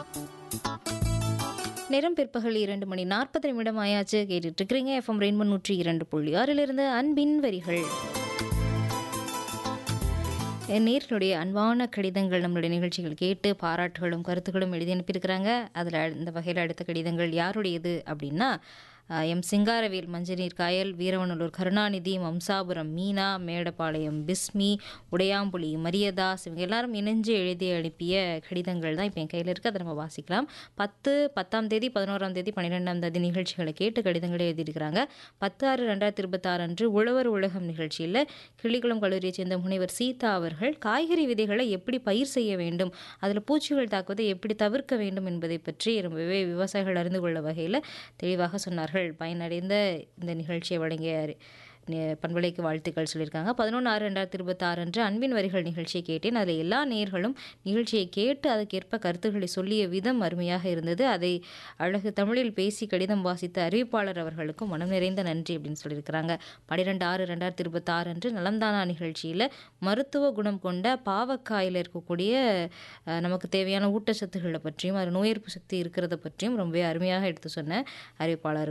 நேரம் பிற்பகல் இரண்டு மணி நாற்பது நிமிடம் ஆயாச்சு கேட்டுட்டு இருக்கிறீங்க எஃப்எம் ரெயின்போ நூற்றி இரண்டு புள்ளி ஆறிலிருந்து அன்பின் வரிகள் என் நேர்களுடைய அன்பான கடிதங்கள் நம்மளுடைய நிகழ்ச்சிகள் கேட்டு பாராட்டுகளும் கருத்துக்களும் எழுதி அனுப்பியிருக்கிறாங்க அதில் இந்த வகையில் அடுத்த கடிதங்கள் யாருடையது அப்படின்னா அஹ், எம் சிங்காரவேல் மஞ்சநீர் காயல் வீரவநல்லூர் கருணாநிதி மம்சாபுரம் மீனா மேடப்பாளையம் பிஸ்மி உடையாம்புலி மரியதாஸ் இவங்க எல்லாரும் இணைஞ்சு எழுதி அனுப்பிய கடிதங்கள் தான் இப்போ என் கையில் இருக்குது அதை நம்ம வாசிக்கலாம் பத்து பத்தாம் தேதி பதினோராம் தேதி பன்னிரெண்டாம் தேதி நிகழ்ச்சிகளை கேட்டு கடிதங்களை எழுதியிருக்கிறாங்க பத்து ஆறு ரெண்டாயிரத்தி இருபத்தாறு அன்று உழவர் உலகம் நிகழ்ச்சியில் கிள்ளிக்குளம் கல்லூரியை சேர்ந்த முனைவர் சீதா அவர்கள் காய்கறி விதைகளை எப்படி பயிர் செய்ய வேண்டும் அதில் பூச்சிகள் தாக்குவதை எப்படி தவிர்க்க வேண்டும் என்பதை பற்றி ரொம்பவே விவசாயிகள் அறிந்து கொள்ள வகையில் தெளிவாக சொன்னார்கள் பயனடைந்த இந்த நிகழ்ச்சியை வழங்கிய நி- பண்பலைக்கு வாழ்த்துக்கள் சொல்லியிருக்காங்க பதினொன்று ஆறு ரெண்டாயிரத்தி இருபத்தாறு அன்று அன்பின் வரிகள் நிகழ்ச்சியை கேட்டேன் அதில் எல்லா நேர்களும் நிகழ்ச்சியை கேட்டு அதற்கேற்ப கருத்துக்களை சொல்லிய விதம் அருமையாக இருந்தது அதை அழகு தமிழில் பேசி கடிதம் வாசித்த அறிவிப்பாளர் அவர்களுக்கும் மனம் நிறைந்த நன்றி அப்படின்னு சொல்லியிருக்கிறாங்க பன்னிரெண்டு ஆறு ரெண்டாயிரத்தி இருபத்தாறு அன்று நலம்தானா நிகழ்ச்சியில் மருத்துவ குணம் கொண்ட பாவக்காயில் இருக்கக்கூடிய அஹ், நமக்கு தேவையான ஊட்டச்சத்துக்களை பற்றியும் அது நோய் எதிர்ப்பு சக்தி இருக்கிறத பற்றியும் ரொம்பவே அருமையாக எடுத்து சொன்ன அறிவிப்பாளர்